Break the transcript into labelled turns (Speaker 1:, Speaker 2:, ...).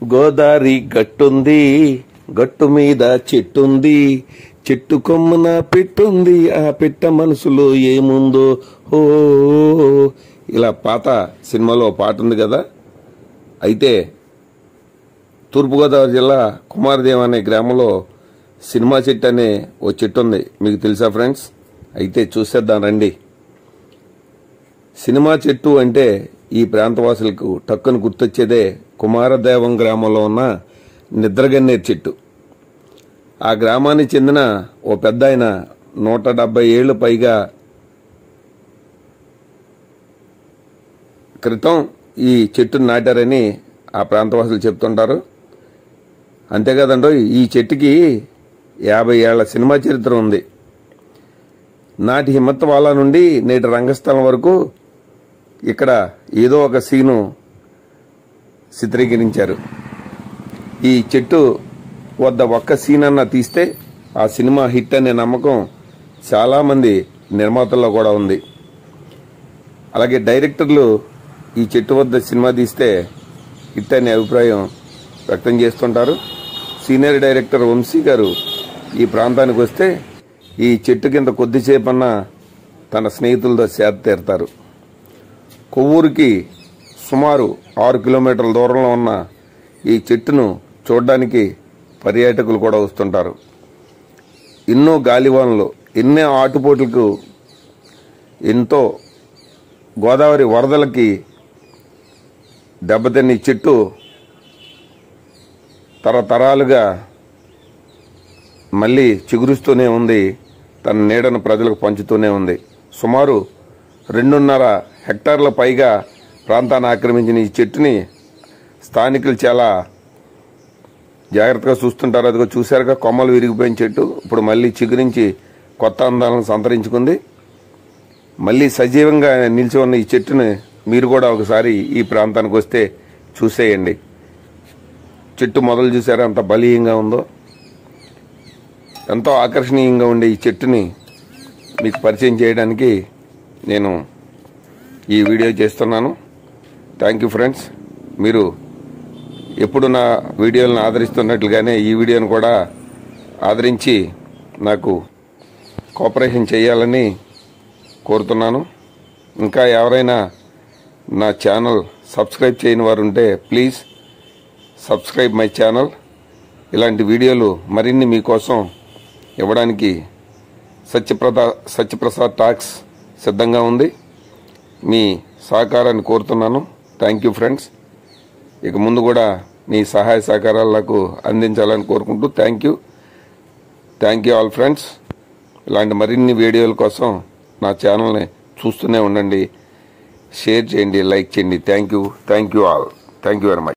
Speaker 1: గోదారి గట్టుంది గట్టు మీద చెట్టుంది చెట్టు కొమ్మున పెట్టుంది ఆ పెట్ట మనసులో ఏముందో ఓ ఇలా పాత సినిమాలో ఓ పాట ఉంది కదా అయితే తూర్పుగోదావరి జిల్లా కుమారదేవ్ అనే గ్రామంలో సినిమా చెట్టు అనే ఓ చెట్టు ఉంది మీకు తెలుసా ఫ్రెండ్స్ అయితే చూసేద్దాం రండి సినిమా చెట్టు అంటే ఈ ప్రాంతవాసులకు టక్కున గుర్తొచ్చేదే కుమారదేవం గ్రామంలో ఉన్న నిద్రగన్నేరు చెట్టు ఆ గ్రామానికి చెందిన ఓ పెద్ద ఆయన నూట డెబ్బై ఏళ్ళు పైగా క్రితం ఈ చెట్టును నాటారని ఆ ప్రాంతవాసులు చెప్తుంటారు అంతేకాదండో ఈ చెట్టుకి యాభై ఏళ్ల సినిమా చరిత్ర ఉంది నాటి హిమ్మత్ వాళ్ళ నుండి నేటి రంగస్థలం వరకు ఇక్కడ ఏదో ఒక సీను చిత్రీకరించారు ఈ చెట్టు వద్ద ఒక్క సీన్ అన్న తీస్తే ఆ సినిమా హిట్ అనే నమ్మకం చాలామంది నిర్మాతల్లో కూడా ఉంది అలాగే డైరెక్టర్లు ఈ చెట్టు వద్ద సినిమా తీస్తే హిట్ అనే అభిప్రాయం వ్యక్తం చేస్తుంటారు సీనియర్ డైరెక్టర్ వంశీ గారు ఈ ప్రాంతానికి వస్తే ఈ చెట్టు కింద కొద్దిసేపన్నా తన స్నేహితులతో సేద తీరుతారు కొవ్వూరికి సుమారు ఆరు కిలోమీటర్ల దూరంలో ఉన్న ఈ చెట్టును చూడడానికి పర్యాటకులు కూడా వస్తుంటారు ఎన్నో గాలివానలు ఎన్నో ఆటుపోట్లకు ఎంతో గోదావరి వరదలకి దెబ్బతిన్న ఈ చెట్టు తరతరాలుగా మళ్ళీ చిగురుస్తూనే ఉంది తన నీడను ప్రజలకు పంచుతూనే ఉంది సుమారు రెండున్నర హెక్టార్ల పైగా ప్రాంతాన్ని ఆక్రమించిన ఈ చెట్టుని స్థానికులు చాలా జాగ్రత్తగా చూస్తుంటారు అదిగో చూశారుగా కొమ్మలు విరిగిపోయిన చెట్టు ఇప్పుడు మళ్ళీ చిగురించి కొత్త అందాలను సంతరించుకుంది మళ్ళీ సజీవంగా నిలిచి ఉన్న ఈ చెట్టుని మీరు కూడా ఒకసారి ఈ ప్రాంతానికి వస్తే చూసేయండి చెట్టు మొదలు చూసారా అంత బలీయంగా ఉందో ఎంతో ఆకర్షణీయంగా ఉండే ఈ చెట్టుని మీకు పరిచయం చేయడానికి నేను ఈ వీడియో చేస్తున్నాను థ్యాంక్ యూ ఫ్రెండ్స్ మీరు ఎప్పుడు నా వీడియోలను ఆదరిస్తున్నట్లుగానే ఈ వీడియోను కూడా ఆదరించి నాకు కోఆపరేషన్ చేయాలని కోరుతున్నాను ఇంకా ఎవరైనా నా ఛానల్ సబ్స్క్రైబ్ చేయని వారు ఉంటే ప్లీజ్ సబ్స్క్రైబ్ మై ఛానల్ ఇలాంటి వీడియోలు మరిన్ని మీకోసం ఇవ్వడానికి సత్యప్రదా సత్యప్రసాద్ టాక్స్ సిద్ధంగా ఉంది మీ సహకారాన్ని కోరుతున్నాను థ్యాంక్ యూ ఫ్రెండ్స్ ఇక ముందు కూడా మీ సహాయ సహకారాలు నాకు అందించాలని కోరుకుంటూ thank you thank you all friends ఇలాంటి మరిన్ని వీడియోల కోసం నా ఛానల్ని చూస్తూనే ఉండండి షేర్ చేయండి లైక్ చేయండి thank you thank you all thank you very much